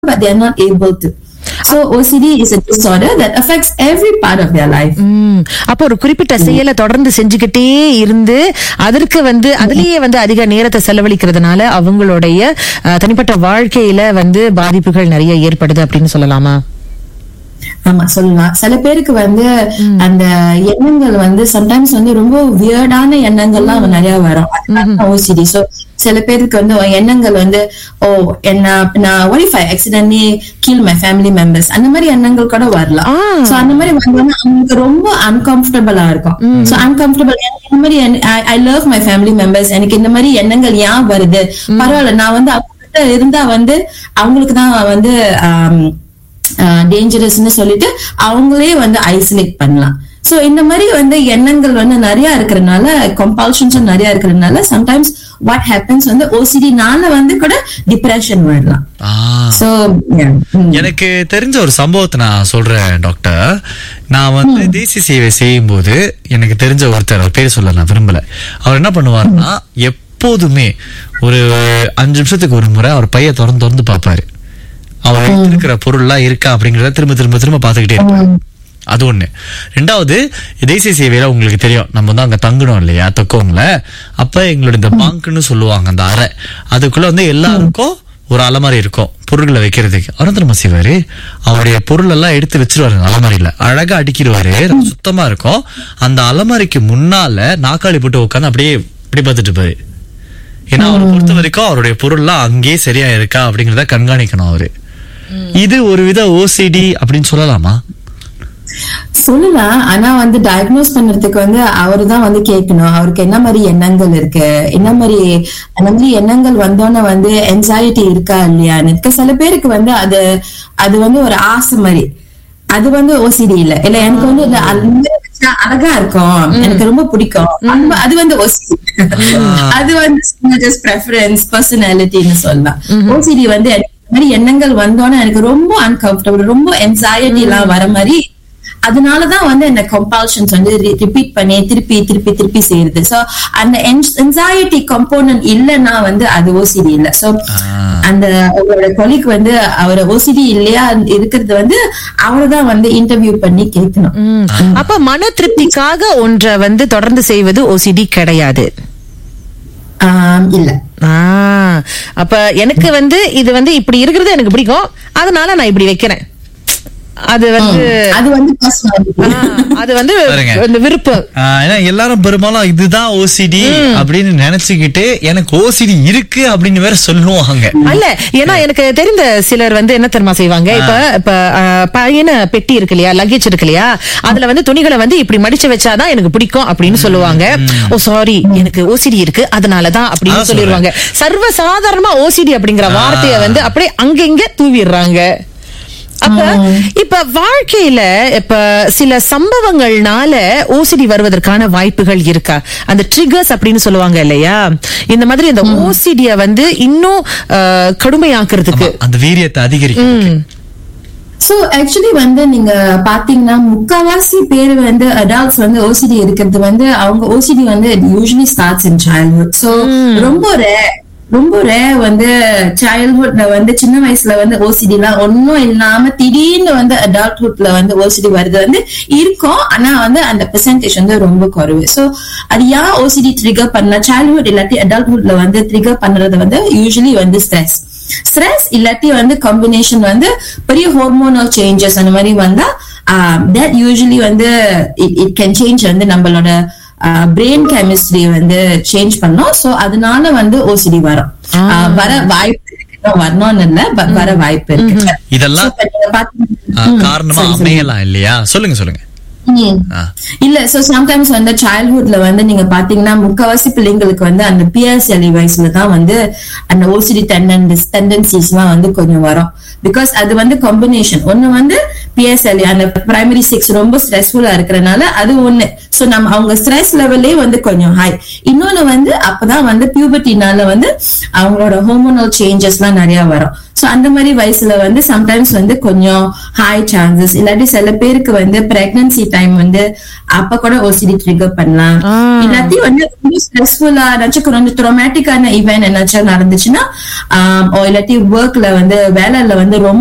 but they are not able to. So OCD is a disorder that affects every part of their life. ம். அப்போ ஒரு குறிப்பிட்ட செயலை தொடர்ந்து செஞ்சுக்கிட்டே இருந்து அதற்கு வந்து அதுலயே வந்து அதிக நேரத்தை செலவழிக்கிறதுனால அவங்களுடைய அஹ், தனிப்பட்ட வாழ்க்கையில வந்து பாதிப்புகள் நிறைய ஏற்படுது அப்படின்னு சொல்லலாமா ஆமா சொல்லலாம் சில பேருக்கு வந்து அந்த எண்ணங்கள் வந்து சம்டைம்ஸ் வந்து ரொம்ப வியர்டான எண்ணங்கள்லாம் நிறைய வரும் ஓசிடி சோ சில பேருக்கு வந்து எண்ணங்கள் வந்து ஓ என்ன நான் what if I accidentally kill my family members அந்த மாதிரி எண்ணங்கள் கூட வரலாம் ஆ. சோ அந்த மாதிரி வந்தோம்னா அவங்களுக்கு ரொம்ப அன்கம்ஃபர்டபுளா இருக்கும் சோ அன்கம்ஃபர்டபுள் இந்த மாதிரி I love my family members எனக்கு இந்த மாதிரி எண்ணங்கள் ஏன் வருது பரவாயில்ல நான் வந்து அவங்க கிட்ட இருந்தா வந்து அவங்களுக்கு தான் வந்து ஆம், டேஞ்சரஸ்னு சொல்லிட்டு அவங்களே வந்து ஐசோலேட் பண்ணலாம் சோ இந்த மாதிரி வந்து எண்ணங்கள் வந்து நிறைய இருக்கிறதுனால கம்பல்ஷன்ஸும் நிறைய இருக்கிறதுனால சம்டைம்ஸ் வாட் ஹேப்பன்ஸ் வந்து ஓசிடினால வந்து கூட டிப்ரெஷன் வரலாம் ஆ. சோ எனக்கு தெரிஞ்ச ஒரு சம்பவத்தை நான் சொல்றேன் டாக்டர் நான் வந்து தேசிய சேவை செய்யும் போது எனக்கு தெரிஞ்ச ஒருத்தர் அவர் பேர் சொல்ல நான் விரும்பல அவர் என்ன பண்ணுவாருன்னா எப்போதுமே ஒரு அஞ்சு நிமிஷத்துக்கு ஒரு முறை அவர் பைய திறந்து திறந்து பார்ப்பாரு அவர் இருக்கிற பொருள்லாம் இருக்கா அப்படிங்கறத திரும்ப திரும்ப திரும்ப பார்த்துக்கிட்டே இருப்பாரு அது ஒண்ணு ரெண்டாவது தேசிய சேவையில உங்களுக்கு தெரியும் நம்ம வந்து அங்க தங்கணும் இல்லையா தொக்கோங்கள அப்ப எங்களோட இந்த பாங்குன்னு சொல்லுவாங்க அந்த அறை அதுக்குள்ள வந்து எல்லாருக்கும் ஒரு அலமாரி இருக்கும் பொருட்களை வைக்கிறதுக்கு அவர் திரும்ப செய்வாரு அவருடைய பொருள் எல்லாம் எடுத்து வச்சிருவாரு அந்த அலமாரியில அழகா அடிக்கிடுவாரு சுத்தமா இருக்கும் அந்த அலமாரிக்கு முன்னால நாக்காளி போட்டு உட்காந்து அப்படியே இப்படி பார்த்துட்டு இருப்பாரு ஏன்னா அவரை பொறுத்த வரைக்கும் அவருடைய பொருள்லாம் அங்கேயே சரியா இருக்கா அப்படிங்கறத கண்காணிக்கணும் அவரு இது ஒரு வித ஓசிடி அப்படின்னு சொல்லலாமா சொல்லலாம் ஆனா வந்து டயக்னோஸ் பண்றதுக்கு வந்து அவரு தான் வந்து கேட்கணும் அவருக்கு என்ன மாதிரி எண்ணங்கள் இருக்கு என்ன மாதிரி அந்த மாதிரி எண்ணங்கள் வந்தோன்னே வந்து என்சைட்டி இருக்கா இல்லையான்னு இருக்கு சில பேருக்கு வந்து அது அது வந்து ஒரு ஆசை மாதிரி அது வந்து ஓசிடி இல்ல இல்ல எனக்கு வந்து இல்ல அது வந்து வச்சா அழகா இருக்கும் எனக்கு ரொம்ப பிடிக்கும் அது- அது வந்து ஓசிடி அது வந்து ஜஸ்ட் ப்ரெஃபரன்ஸ் பர்சனாலிட்டின்னு சொல்லலாம் ஓசிடி வந்து எனக்கு இந்த மாதிரி எண்ணங்கள் வந்தோன்னே எனக்கு ரொம்ப அன்கம்ஃபர்டபுள் ரொம்ப என்சைட்டி எல்லாம் வர மாதிரி அதனாலதான் வந்து இந்த கம்பல்ஷன்ஸ் வந்து ரிப்பீட் பண்ணி திருப்பி திருப்பி திருப்பி செய்யுது சோ அந்த என்சைட்டி கம்போனன்ட் இல்லைன்னா வந்து அது ஓசிடி இல்ல சோ அந்த அவரோட கொலிக்கு வந்து அவர் ஓசிடி இல்லையா இருக்கிறது வந்து அவர்தான் வந்து இன்டர்வியூ பண்ணி கேட்கணும் ம். அப்ப மன திருப்திக்காக ஒன்றை வந்து தொடர்ந்து செய்வது ஓசிடி கிடையாது ஆம், இல்ல ஆ, அப்ப எனக்கு வந்து இது வந்து இப்படி இருக்கிறது எனக்கு பிடிக்கும் அதனால நான் இப்படி வைக்கிறேன் அது வந்து அது வந்து personality. ஆ, அது வந்து பாருங்க. இந்த விருப்பம் ஆஹ் ஏன்னா எல்லாரும் பெரும்பாலும் இதுதான் ஓசிடி அப்படின்னு நினைச்சுக்கிட்டு எனக்கு ஓசிடி இருக்கு அப்படின்னு வேற சொல்லுவாங்க அல்ல ஏன்னா எனக்கு தெரிந்த சிலர் வந்து என்ன தெரியுமா செய்வாங்க இப்ப இப்ப அஹ், பயண பெட்டி இருக்கு இல்லையா லக்கேஜ் இருக்கு இல்லையா அதுல வந்து துணிகளை வந்து இப்படி மடிச்சு வச்சாதான் எனக்கு பிடிக்கும் அப்படின்னு சொல்லுவாங்க ஓ சாரி எனக்கு ஓசிடி இருக்கு அதனாலதான் அப்படின்னு அதான் சொல்லிடுவாங்க சர்வ சாதாரணமா ஓசிடி அப்படிங்கிற வார்த்தையை வந்து அப்படியே அங்கங்க தூவிடுறாங்க அப்ப இப்ப வாழ்க்கையில இப்ப சில சம்பவங்கள்னால ஓசிடி வருவதற்கான வாய்ப்புகள் இருக்கா அந்த ட்ரிகர்ஸ் அப்படின்னு சொல்லுவாங்க இல்லையா இந்த மாதிரி இந்த ஓசிடிய வந்து இன்னும் அஹ், கடுமையாக்குறதுக்கு அந்த வீரியத்தை அதிகரிக்கும் சோ ஆக்சுவலி வந்து நீங்க பாத்தீங்கன்னா முக்காவாசி பேர் வந்து அடல்ட்ஸ் வந்து ஓசிடி இருக்கிறது வந்து அவங்க ஓசிடி வந்து usually starts in childhood so ரொம்ப ரே ரொம்ப ரே வந்து சைல்ட்ஹுட்ல வந்து சின்ன வயசுல வந்து ஓசிடி எல்லாம் ஒன்னும் இல்லாம திடீர்னு வந்து அடல்ட்ஹுட்ல வந்து ஓசிடி வருது வந்து இருக்கும் ஆனா வந்து அந்த பெர்சன்டேஜ் வந்து ரொம்ப குறைவு சோ அது ஏன் ஓசிடி ட்ரிகர் பண்ண சைல்ட்ஹுட் இல்லாட்டி அடல்ட்ஹுட்ல வந்து ட்ரிகர் பண்றது வந்து யூஸ்வலி வந்து ஸ்ட்ரெஸ் ஸ்ட்ரெஸ் இல்லாட்டி வந்து காம்பினேஷன் வந்து பெரிய ஹார்மோனல் சேஞ்சஸ் அந்த மாதிரி வந்தா தட் யூஸ்வலி வந்து இட் கேன் சேஞ்ச் வந்து நம்மளோட பிரெயின் கெமிஸ்ட்ரி வந்து சேஞ்ச் பண்ணோம் சோ அதனால வந்து ஓசிடி வரும் ஆஹ் வர வாய்ப்பு இருக்கு இன்னும் வரணும்னு இல்ல but வர வாய்ப்பு இருக்கு இதெல்லாம் So, இப்ப நீங்க பாத்தீங்கன்னா- ஆஹ் ம், காரணமா சரி, சரி. அமையலாம் இல்லையா சொல்லுங்க சொல்லுங்க ம். ஆ. இல்ல சோ சம்டைம்ஸ் வந்து சைல்ட்ஹுட்ல வந்து நீங்க பாத்தீங்கன்னா முக்கவாசி பிள்ளைங்களுக்கு வந்து அந்த பிஎஸ்எல்இ வயசுல தான் வந்து அந்த ஓசிடி டெண்டன்ஸ் டெண்டன்சிஸ் எல்லாம் வந்து கொஞ்சம் வரும் பிகாஸ் அது வந்து காம்பினேஷன் ஒண்ணு வந்து பிஎஸ்எல் அந்த பிரைமரி சிக்ஸ் ரொம்ப ஸ்ட்ரெஸ்ஃபுல்லா இருக்கிறனால அது ஒண்ணு சோ நம்ம அவங்க ஸ்ட்ரெஸ் லெவல்லே வந்து கொஞ்சம் ஹை இன்னொன்னு வந்து அப்பதான் வந்து பியூபர்ட்டினால வந்து அவங்களோட ஹோமோனல் சேஞ்சஸ் எல்லாம் நிறைய வரும் சோ அந்த மாதிரி வயசுல வந்து சம்டைம்ஸ் வந்து கொஞ்சம் ஹை சான்சஸ் இல்லாட்டி சில பேருக்கு வந்து பிரெக்னன்சி டைம் வந்து அப்ப கூட ஓசிடி ட்ரிகர் பண்ணலாம் ஆ. இல்லாட்டி வந்து ரொம்ப ஸ்ட்ரெஸ்ஃபுல்லா ஏதாச்சும் கொஞ்சம் ட்ரோமேட்டிக்கான ஈவென்ட் என்னாச்சும் நடந்துச்சுன்னா ஆம், or இல்லாட்டி ஒர்க்ல வந்து வேலையில வந்து ரொம்ப